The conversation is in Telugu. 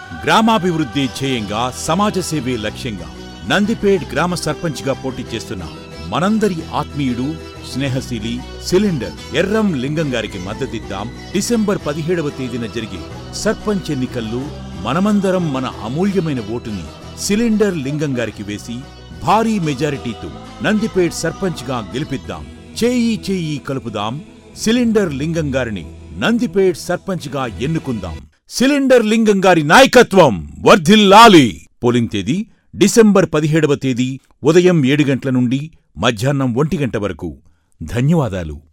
గ్రామాభివృద్ధి ధ్యేయంగా సమాజ సేవే లక్ష్యంగా నందిపేట్ గ్రామ సర్పంచ్గా పోటీ చేస్తున్న మనందరి ఆత్మీయుడు స్నేహశీలి సిలిండర్ ఎర్రం లింగం గారికి మద్దతిద్దాం డిసెంబర్ పదిహేడవ తేదీన జరిగే సర్పంచ్ ఎన్నికల్లో మనమందరం మన అమూల్యమైన ఓటుని సిలిండర్ లింగం గారికి వేసి భారీ మెజారిటీతో నందిపేట్ సర్పంచ్గా గెలిపిద్దాం చేయి చేయి కలుపుదాం సిలిండర్ లింగం గారిని నందిపేట్ సర్పంచ్గా ఎన్నుకుందాం సిలిండర్ లింగం గారి నాయకత్వం వర్ధిల్లాలి పోలింగ్ తేదీ డిసెంబర్ పదిహేడవ తేదీ ఉదయం ఏడు గంటల నుండి మధ్యాహ్నం ఒంటి గంట వరకు ధన్యవాదాలు